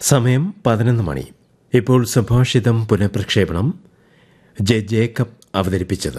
സമയം പതിനൊന്ന് മണി ഇപ്പോൾ സുഭാഷിതം പുനഃപ്രക്ഷേപണം ജെ ജേക്കബ് അവതരിപ്പിച്ചത്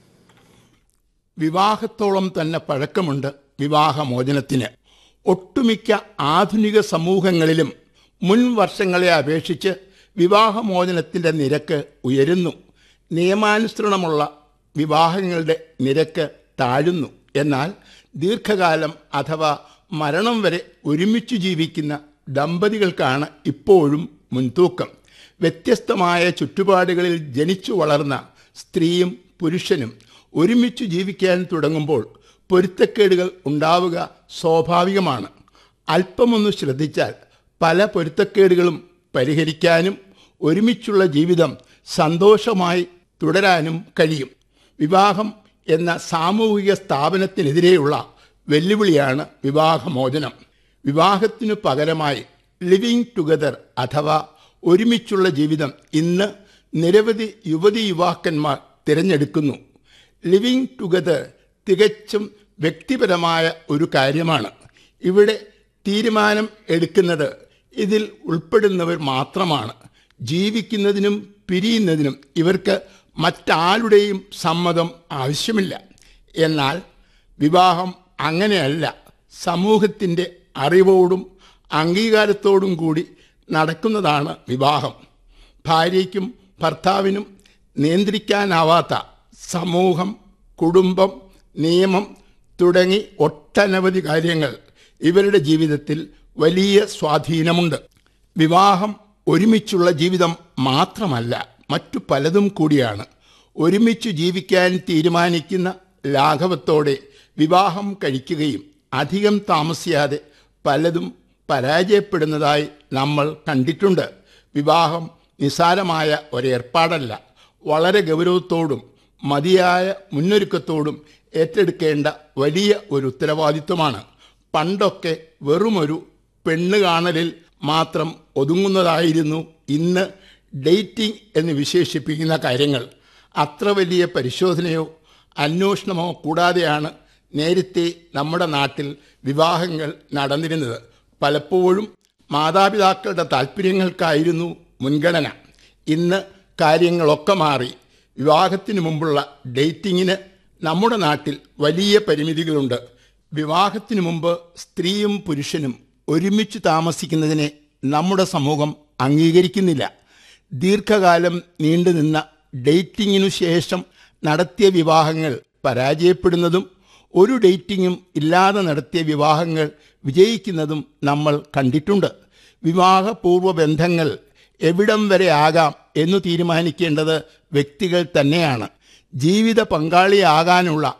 വിവാഹത്തോളം തന്നെ പഴക്കമുണ്ട് വിവാഹമോചനത്തിന് ഒട്ടുമിക്ക ആധുനിക സമൂഹങ്ങളിലും മുൻ വർഷങ്ങളെ അപേക്ഷിച്ച് വിവാഹമോചനത്തിൻ്റെ നിരക്ക് ഉയരുന്നു നിയമാനുസരണമുള്ള വിവാഹങ്ങളുടെ നിരക്ക് താഴുന്നു എന്നാൽ ദീർഘകാലം അഥവാ മരണം വരെ ഒരുമിച്ച് ജീവിക്കുന്ന ദമ്പതികൾക്കാണ് ഇപ്പോഴും മുൻതൂക്കം വ്യത്യസ്തമായ ചുറ്റുപാടുകളിൽ ജനിച്ചു വളർന്ന സ്ത്രീയും പുരുഷനും ഒരുമിച്ച് ജീവിക്കാൻ തുടങ്ങുമ്പോൾ പൊരുത്തക്കേടുകൾ ഉണ്ടാവുക സ്വാഭാവികമാണ് അല്പമൊന്ന് ശ്രദ്ധിച്ചാൽ പല പൊരുത്തക്കേടുകളും പരിഹരിക്കാനും ഒരുമിച്ചുള്ള ജീവിതം സന്തോഷമായി തുടരാനും കഴിയും വിവാഹം എന്ന സാമൂഹിക സ്ഥാപനത്തിനെതിരെയുള്ള വെല്ലുവിളിയാണ് വിവാഹമോചനം വിവാഹത്തിനു പകരമായി ലിവിങ് ടുഗദർ അഥവാ ഒരുമിച്ചുള്ള ജീവിതം ഇന്ന് നിരവധി യുവതി യുവാക്കന്മാർ തിരഞ്ഞെടുക്കുന്നു ലിവിങ് ടുഗദർ തികച്ചും വ്യക്തിപരമായ ഒരു കാര്യമാണ് ഇവിടെ തീരുമാനം എടുക്കുന്നത് ഇതിൽ ഉൾപ്പെടുന്നവർ മാത്രമാണ് ജീവിക്കുന്നതിനും പിരിയുന്നതിനും ഇവർക്ക് മറ്റാരുടെയും സമ്മതം ആവശ്യമില്ല എന്നാൽ വിവാഹം അങ്ങനെയല്ല സമൂഹത്തിൻ്റെ അറിവോടും അംഗീകാരത്തോടും കൂടി നടക്കുന്നതാണ് വിവാഹം ഭാര്യയ്ക്കും ഭർത്താവിനും നിയന്ത്രിക്കാനാവാത്ത സമൂഹം കുടുംബം നിയമം തുടങ്ങി ഒട്ടനവധി കാര്യങ്ങൾ ഇവരുടെ ജീവിതത്തിൽ വലിയ സ്വാധീനമുണ്ട് വിവാഹം ഒരുമിച്ചുള്ള ജീവിതം മാത്രമല്ല മറ്റു പലതും കൂടിയാണ് ഒരുമിച്ച് ജീവിക്കാൻ തീരുമാനിക്കുന്ന ലാഘവത്തോടെ വിവാഹം കഴിക്കുകയും അധികം താമസിയാതെ പലതും പരാജയപ്പെടുന്നതായി നമ്മൾ കണ്ടിട്ടുണ്ട് വിവാഹം നിസാരമായ ഒരേർപ്പാടല്ല വളരെ ഗൗരവത്തോടും മതിയായ മുന്നൊരുക്കത്തോടും ഏറ്റെടുക്കേണ്ട വലിയ ഒരു ഉത്തരവാദിത്വമാണ് പണ്ടൊക്കെ വെറുമൊരു പെണ്ണ് കാണലിൽ മാത്രം ഒതുങ്ങുന്നതായിരുന്നു ഇന്ന് ഡേറ്റിംഗ് എന്ന് വിശേഷിപ്പിക്കുന്ന കാര്യങ്ങൾ അത്ര വലിയ പരിശോധനയോ അന്വേഷണമോ കൂടാതെയാണ് നേരത്തെ നമ്മുടെ നാട്ടിൽ വിവാഹങ്ങൾ നടന്നിരുന്നത് പലപ്പോഴും മാതാപിതാക്കളുടെ താല്പര്യങ്ങൾക്കായിരുന്നു മുൻഗണന ഇന്ന് കാര്യങ്ങളൊക്കെ മാറി വിവാഹത്തിന് മുമ്പുള്ള ഡേറ്റിങ്ങിന് നമ്മുടെ നാട്ടിൽ വലിയ പരിമിതികളുണ്ട് വിവാഹത്തിന് മുമ്പ് സ്ത്രീയും പുരുഷനും ഒരുമിച്ച് താമസിക്കുന്നതിനെ നമ്മുടെ സമൂഹം അംഗീകരിക്കുന്നില്ല ദീർഘകാലം നീണ്ടുനിന്ന ഡേറ്റിങ്ങിനു ശേഷം നടത്തിയ വിവാഹങ്ങൾ പരാജയപ്പെടുന്നതും ഒരു ഡേറ്റിങ്ങും ഇല്ലാതെ നടത്തിയ വിവാഹങ്ങൾ വിജയിക്കുന്നതും നമ്മൾ കണ്ടിട്ടുണ്ട് വിവാഹപൂർവ്വ ബന്ധങ്ങൾ എവിടം വരെ ആകാം എന്ന് തീരുമാനിക്കേണ്ടത് വ്യക്തികൾ തന്നെയാണ് ജീവിത പങ്കാളിയാകാനുള്ള